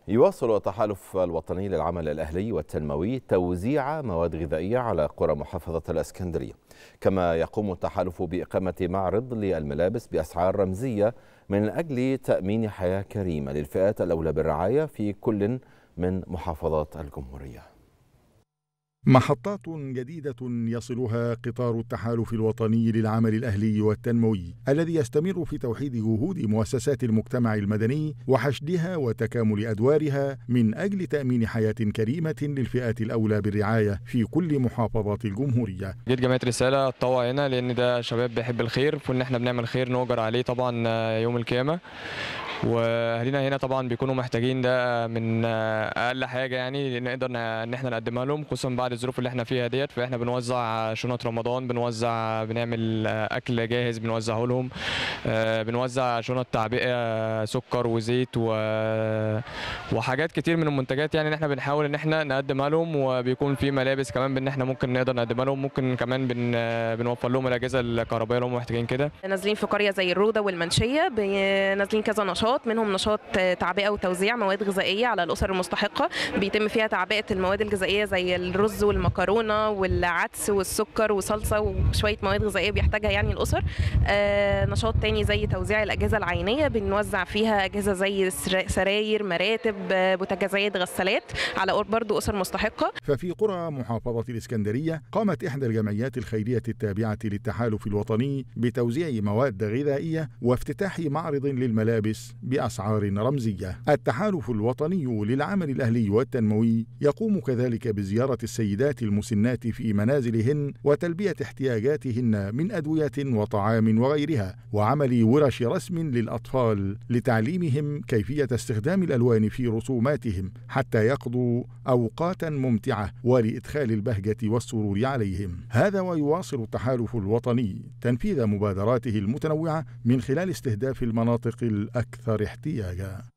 يواصل التحالف الوطني للعمل الأهلي والتنموي توزيع مواد غذائية على قرى محافظة الأسكندرية كما يقوم التحالف بإقامة معرض للملابس بأسعار رمزية من أجل تأمين حياة كريمة للفئات الأولى بالرعاية في كل من محافظات الجمهورية محطات جديدة يصلها قطار التحالف الوطني للعمل الأهلي والتنموي الذي يستمر في توحيد جهود مؤسسات المجتمع المدني وحشدها وتكامل أدوارها من أجل تأمين حياة كريمة للفئات الأولى بالرعاية في كل محافظات الجمهورية جيت جمعية رسالة اتطوع هنا لأن ده شباب بيحب الخير وإن احنا بنعمل خير نؤجر عليه طبعا يوم القيامة واهالينا هنا طبعا بيكونوا محتاجين ده من اقل حاجه يعني نقدر ان احنا نقدمها لهم خصوصا بعد الظروف اللي احنا فيها ديت فاحنا بنوزع شنط رمضان بنوزع بنعمل اكل جاهز بنوزعه لهم بنوزع شنط تعبئه سكر وزيت و... وحاجات كتير من المنتجات يعني ان احنا بنحاول ان احنا نقدمها لهم وبيكون في ملابس كمان بان احنا ممكن نقدر نقدمها لهم ممكن كمان بن... بنوفر لهم الاجهزه الكهربائيه اللي هم محتاجين كده نازلين في قريه زي الروضه والمنشيه نازلين كذا نشاط نشاط منهم نشاط تعبئه وتوزيع مواد غذائيه على الاسر المستحقه بيتم فيها تعبئه المواد الغذائيه زي الرز والمكرونه والعدس والسكر وصلصه وشويه مواد غذائيه بيحتاجها يعني الاسر آه نشاط تاني زي توزيع الاجهزه العينيه بنوزع فيها اجهزه زي سراير مراتب بوتاجازات غسالات على برضه اسر مستحقه ففي قرى محافظه الاسكندريه قامت احدى الجمعيات الخيريه التابعه للتحالف الوطني بتوزيع مواد غذائيه وافتتاح معرض للملابس بأسعار رمزية التحالف الوطني للعمل الأهلي والتنموي يقوم كذلك بزيارة السيدات المسنات في منازلهن وتلبية احتياجاتهن من أدوية وطعام وغيرها وعمل ورش رسم للأطفال لتعليمهم كيفية استخدام الألوان في رسوماتهم حتى يقضوا أوقاتا ممتعة ولإدخال البهجة والسرور عليهم هذا ويواصل التحالف الوطني تنفيذ مبادراته المتنوعة من خلال استهداف المناطق الأكثر احتياجا